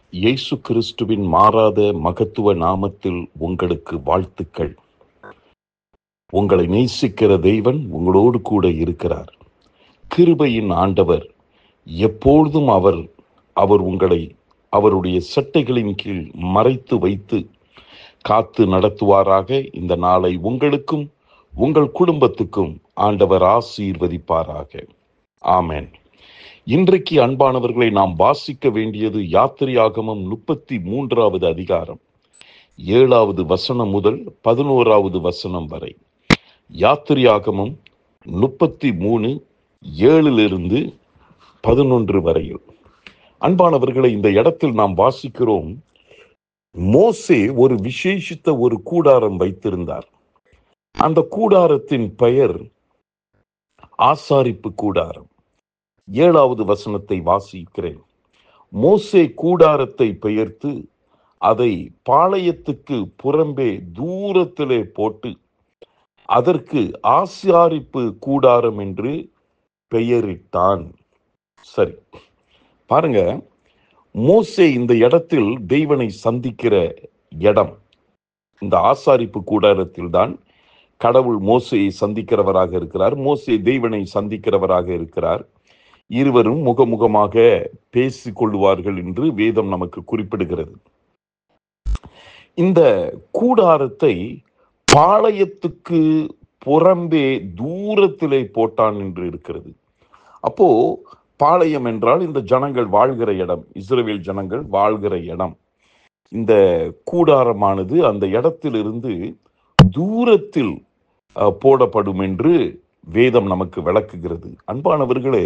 இயேசு கிறிஸ்துவின் மாறாத மகத்துவ நாமத்தில் உங்களுக்கு வாழ்த்துக்கள் உங்களை நேசிக்கிற தெய்வன் உங்களோடு கூட இருக்கிறார் கிருபையின் ஆண்டவர் எப்பொழுதும் அவர் அவர் உங்களை அவருடைய சட்டைகளின் கீழ் மறைத்து வைத்து காத்து நடத்துவாராக இந்த நாளை உங்களுக்கும் உங்கள் குடும்பத்துக்கும் ஆண்டவர் ஆசீர்வதிப்பாராக ஆமென் இன்றைக்கு அன்பானவர்களை நாம் வாசிக்க வேண்டியது யாத்திரையாகமம் முப்பத்தி மூன்றாவது அதிகாரம் ஏழாவது வசனம் முதல் பதினோராவது வசனம் வரை யாத்திரையாகமம் முப்பத்தி மூணு ஏழிலிருந்து பதினொன்று வரையில் அன்பானவர்களை இந்த இடத்தில் நாம் வாசிக்கிறோம் மோசே ஒரு விசேஷித்த ஒரு கூடாரம் வைத்திருந்தார் அந்த கூடாரத்தின் பெயர் ஆசாரிப்பு கூடாரம் ஏழாவது வசனத்தை வாசிக்கிறேன் மோசே கூடாரத்தை பெயர்த்து அதை பாளையத்துக்கு புறம்பே தூரத்திலே போட்டு அதற்கு ஆசாரிப்பு கூடாரம் என்று பெயரிட்டான் சரி பாருங்க மோசே இந்த இடத்தில் தெய்வனை சந்திக்கிற இடம் இந்த ஆசாரிப்பு கூடாரத்தில் தான் கடவுள் மோசையை சந்திக்கிறவராக இருக்கிறார் மோசே தெய்வனை சந்திக்கிறவராக இருக்கிறார் இருவரும் முகமுகமாக பேசிக் கொள்வார்கள் என்று வேதம் நமக்கு குறிப்பிடுகிறது இந்த கூடாரத்தை பாளையத்துக்கு புறம்பே தூரத்திலே போட்டான் என்று இருக்கிறது அப்போ பாளையம் என்றால் இந்த ஜனங்கள் வாழ்கிற இடம் இஸ்ரவேல் ஜனங்கள் வாழ்கிற இடம் இந்த கூடாரமானது அந்த இடத்திலிருந்து தூரத்தில் அஹ், போடப்படும் என்று வேதம் நமக்கு விளக்குகிறது அன்பானவர்களே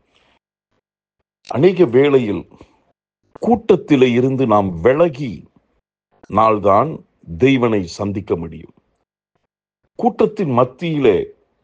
அநேக வேளையில் கூட்டத்திலே இருந்து நாம் விலகி நாள்தான் தெய்வனை சந்திக்க முடியும் கூட்டத்தின் மத்தியிலே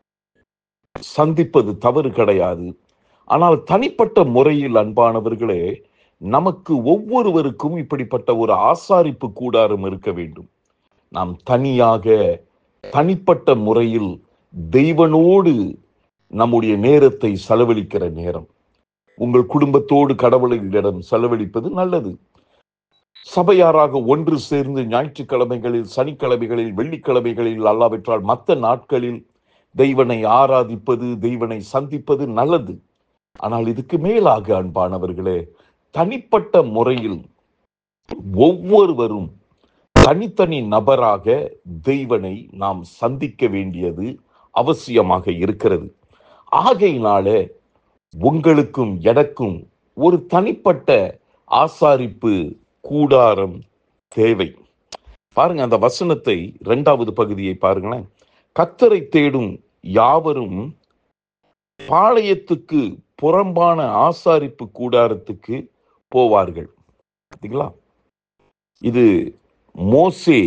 சந்திப்பது தவறு கிடையாது ஆனால் தனிப்பட்ட முறையில் அன்பானவர்களே நமக்கு ஒவ்வொருவருக்கும் இப்படிப்பட்ட ஒரு ஆசாரிப்பு கூடாரம் இருக்க வேண்டும் நாம் தனியாக தனிப்பட்ட முறையில் தெய்வனோடு நம்முடைய நேரத்தை செலவழிக்கிற நேரம் உங்கள் குடும்பத்தோடு கடவுளிடம் செலவழிப்பது நல்லது சபையாராக ஒன்று சேர்ந்து ஞாயிற்றுக்கிழமைகளில் சனிக்கிழமைகளில் வெள்ளிக்கிழமைகளில் அல்லாவிட்டால் மற்ற நாட்களில் தெய்வனை ஆராதிப்பது தெய்வனை சந்திப்பது நல்லது ஆனால் இதுக்கு மேலாக அன்பானவர்களே தனிப்பட்ட முறையில் ஒவ்வொருவரும் தனித்தனி நபராக தெய்வனை நாம் சந்திக்க வேண்டியது அவசியமாக இருக்கிறது ஆகையினாலே உங்களுக்கும் எனக்கும் ஒரு தனிப்பட்ட ஆசாரிப்பு கூடாரம் தேவை பாருங்க அந்த வசனத்தை இரண்டாவது பகுதியை பாருங்களேன் கத்தரை தேடும் யாவரும் பாளையத்துக்கு புறம்பான ஆசாரிப்பு கூடாரத்துக்கு போவார்கள் பார்த்தீங்களா இது மோசே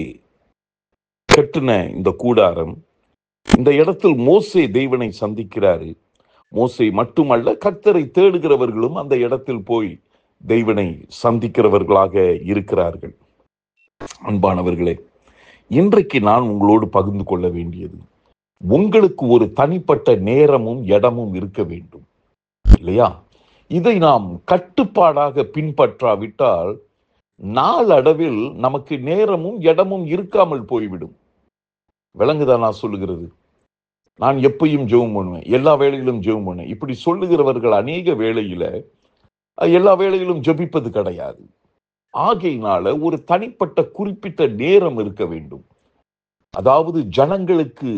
கட்டின இந்த கூடாரம் இந்த இடத்தில் மோசே தெய்வனை சந்திக்கிறாரு மோசே மட்டுமல்ல கர்த்தரை தேடுகிறவர்களும் அந்த இடத்தில் போய் தெய்வனை சந்திக்கிறவர்களாக இருக்கிறார்கள் அன்பானவர்களே இன்றைக்கு நான் உங்களோடு பகிர்ந்து கொள்ள வேண்டியது உங்களுக்கு ஒரு தனிப்பட்ட நேரமும் இடமும் இருக்க வேண்டும் இல்லையா இதை நாம் கட்டுப்பாடாக பின்பற்றாவிட்டால் நாளடைவில் நமக்கு நேரமும் இடமும் இருக்காமல் போய்விடும் விளங்குதா நான் சொல்லுகிறது நான் எப்பயும் ஜெபம் பண்ணுவேன் எல்லா வேளையிலும் ஜெபம் பண்ணுவேன் இப்படி சொல்லுகிறவர்கள் அநேக வேளையில அஹ், எல்லா வேளையிலும் ஜெபிப்பது கிடையாது ஆகையினால ஒரு தனிப்பட்ட குறிப்பிட்ட நேரம் இருக்க வேண்டும் அதாவது ஜனங்களுக்கு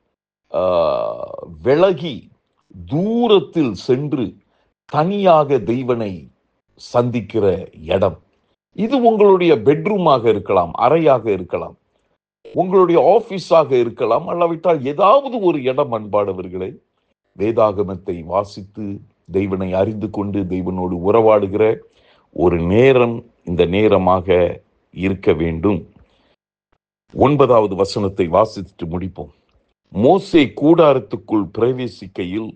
ஆஹ், விலகி தூரத்தில் சென்று தனியாக தெய்வனை சந்திக்கிற இடம் இது உங்களுடைய பெட்ரூமாக இருக்கலாம் அறையாக இருக்கலாம் உங்களுடைய ஆபீஸாக இருக்கலாம் அல்லாவிட்டால் ஏதாவது ஒரு இடம் அன்பானவர்களே வேதாகமத்தை வாசித்து தெய்வனை அறிந்து கொண்டு தெய்வனோடு உறவாடுகிற ஒரு நேரம் இந்த நேரமாக இருக்க வேண்டும் ஒன்பதாவது வசனத்தை வாசித்து முடிப்போம் மோசே கூடாரத்துக்குள் பிரவேசிக்கையில்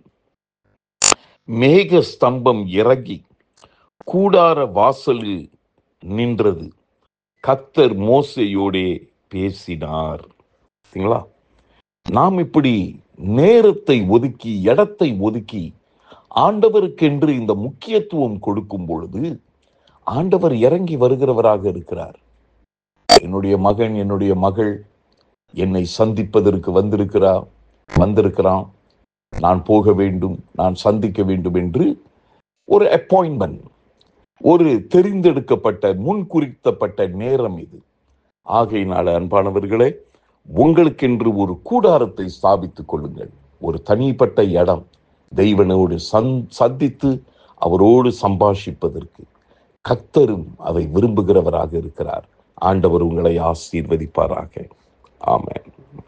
மேக ஸ்தம்பம் இறங்கி கூடார வாசலில் நின்றது கத்தர் மோசையோடே பேசினார் சரிங்களா நாம் இப்படி நேரத்தை ஒதுக்கி இடத்தை ஒதுக்கி ஆண்டவருக்கென்று இந்த முக்கியத்துவம் கொடுக்கும் பொழுது ஆண்டவர் இறங்கி வருகிறவராக இருக்கிறார் என்னுடைய மகன் என்னுடைய மகள் என்னை சந்திப்பதற்கு வந்திருக்கிறா வந்திருக்கிறான் நான் போக வேண்டும் நான் சந்திக்க வேண்டும் என்று ஒரு அப்பாயின்மெண்ட் ஒரு தெரிந்தெடுக்கப்பட்ட முன்குறித்தப்பட்ட நேரம் இது ஆகையினால அன்பானவர்களே உங்களுக்கென்று ஒரு கூடாரத்தை ஸ்தாபித்துக் கொள்ளுங்கள் ஒரு தனிப்பட்ட இடம் தெய்வனோடு சந் சந்தித்து அவரோடு சம்பாஷிப்பதற்கு கத்தரும் அதை விரும்புகிறவராக இருக்கிறார் ஆண்டவர் உங்களை ஆசீர்வதிப்பாராக ஆமென்